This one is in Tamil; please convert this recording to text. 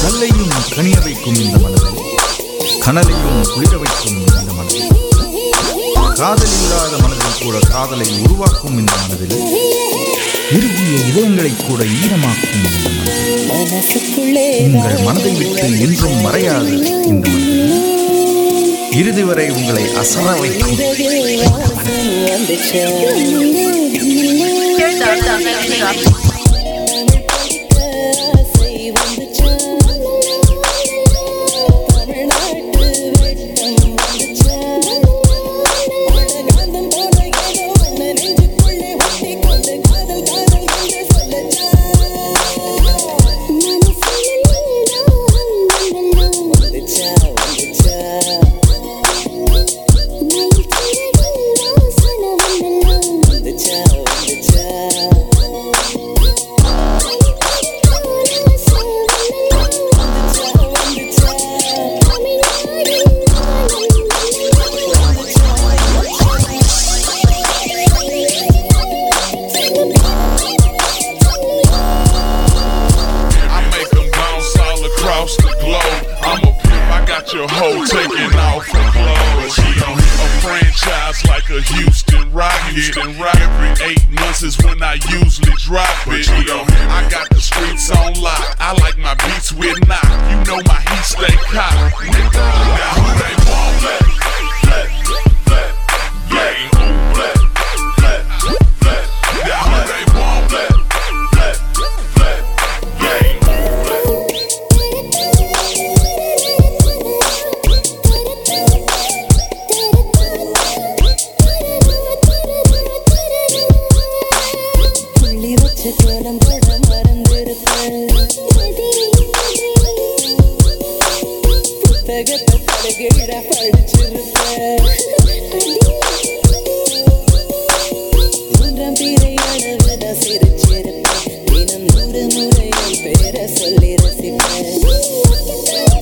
கல்லையும் கனிய வைக்கும் இந்த மனதில் கனலையும் குளிர வைக்கும் இந்த மனதில் காதல் இல்லாத மனதில் கூட காதலை உருவாக்கும் இந்த மனதில் இறுகிய இதயங்களை கூட ஈரமாக்கும் இந்த மனதில் மனசுக்குள்ளே உங்கள் மனதை விட்டு என்றும் மறையாது இந்த மனதில் இறுதி வரை உங்களை அசர வைக்கும் வாசம் வந்துச்சா ஆசை வந்துச்சா தமிழ்நாட்டு வெட்டம் வந்துச்சா காந்தம் போல ஏதோ ஒண்ணு நெஞ்சுக்குள்ளே ஒட்டிக்கொண்டு காதல் காதல் என்று சொல்லச்சா வந்துச்சா வந்துச்சா வந்துச்சா வந்துச்சா I make them bounce all across the globe. I'm a pimp, I got your hoe taking off her clothes. A franchise like a Houston Rocket. Every eight months is when I usually drop it. I got the streets on lock. I like my beats with knock. You know my heat stay cocked. Now who they want? Let, let, let, let, let, let, let. Now who they want? Let, let, let, let. புள்ளி வச்ச கோலம் போட மறந்திருப்பேன் புத்தகத்தை தலகீழ படிச்சிருப்பேன் மூன்றாம் பிறை அளவுதான் சிரிச்சிருப்பேன் தினம் நூறு முறை என் பேரை சொல்லி ரசிப்பேன்